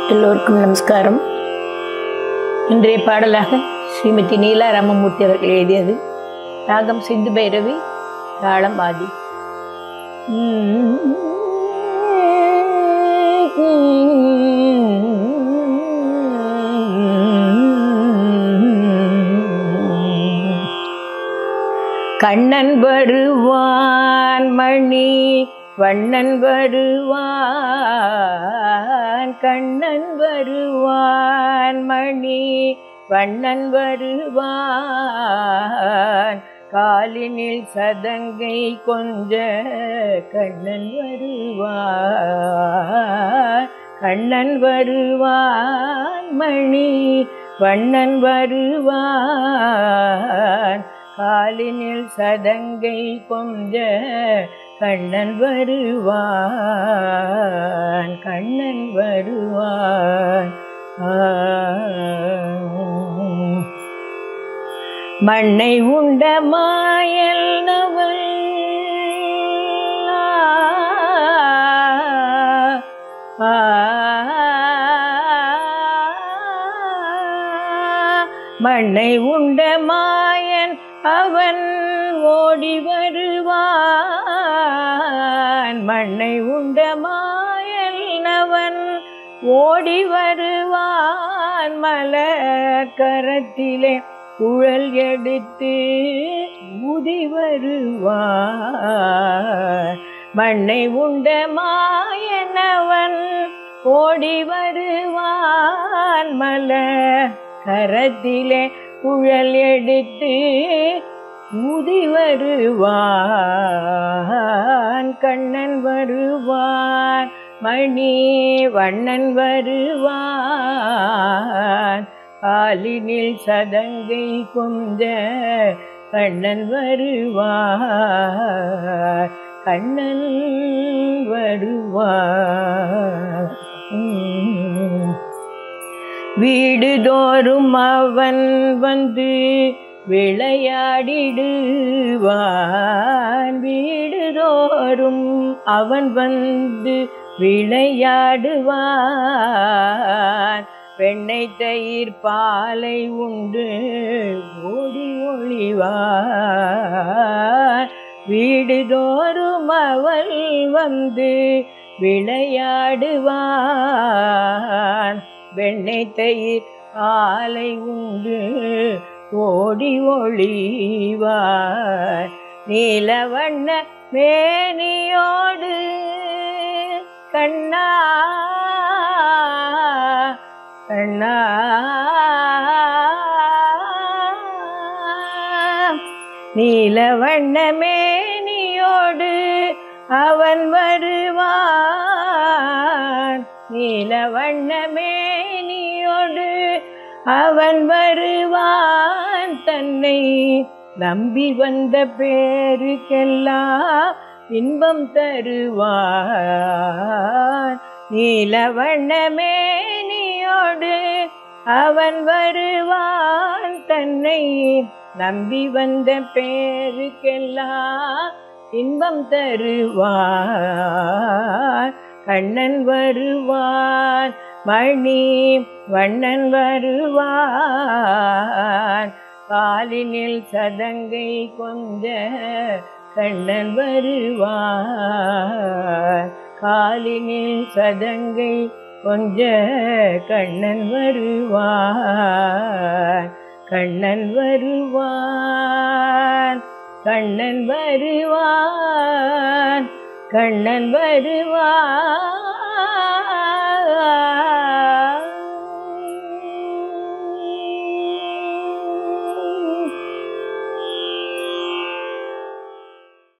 எல்லோருக்கும் நமஸ்காரம் இன்றைய பாடலாக ஸ்ரீமதி நீலா ராமமூர்த்தி அவர்கள் எழுதியது ராகம் சிந்து பைரவி தாளம் ஆதி கண்ணன் வருவான் மணி வண்ணன் வருவான் கண்ணன் வருவான் மணி வண்ணன் வருவான் காலினில் சதங்கை கொஞ்ச கண்ணன் வருவான் கண்ணன் வருவான் மணி வண்ணன் வருவான் காலினில் சதங்கை கொஞ்ச கண்ணன் வருவான் கண்ணன் வருவான் ஆ. மண்ணை உண்ட மாயல் நவல் ஆ. மண்ணை உண்ட மாயன் அவன் ஓடி வருவான் மண்ணை உண்ட மாயன் அவன் ஓடி வருவான் மலர் கரத்திலே குழல் எடுத்து ஊதி வருவான் மண்ணை உண்ட மாயனவன் ஓடி வருவான் மலர் கரத்திலே குழல் எடுத்து ஊதி வருவான் கண்ணன் வருவான் மணி வண்ணன் வருவான் காலினில் சதங்கை கொண்ட கண்ணன் வருவான் கண்ணன் வருவான் உம். வீடுதோறும் அவன் வந்து விளையாடிடுவான் வீடுதோறும் அவன் வந்து விளையாடுவான் பெண்ணை தயிர் பாலை உண்டு ஓடி ஒளிவான் வீடுதோறும் அவள் வந்து விளையாடுவான் வெண்ணெய் தயிர் ஆலை உண்டு ஓடி ஒளிவார் நீல வண்ண மேனியோடு கண்ணா கண்ணா நீல வண்ண மேனியோடு அவன் வருவான் நீல வண்ண மேனியோடு அவன் வருவான் தன்னை நம்பி வந்த பேருக்கெல்லாம் இன்பம் தருவான் நீல வண்ண மேனியோடு அவன் வருவான் தன்னை நம்பி வந்த பேருக்கெல்லாம் இன்பம் தருவான் கண்ணன் வருவான் மணி வண்ணன் வருவான் காலினில் சதங்கை கொண்ட கண்ணன் வருவான் காலினில் சதங்கை கொஞ்ச கண்ணன் வருவான் கண்ணன் வருவான் கண்ணன் வருவான் கண்ணன் வருவான்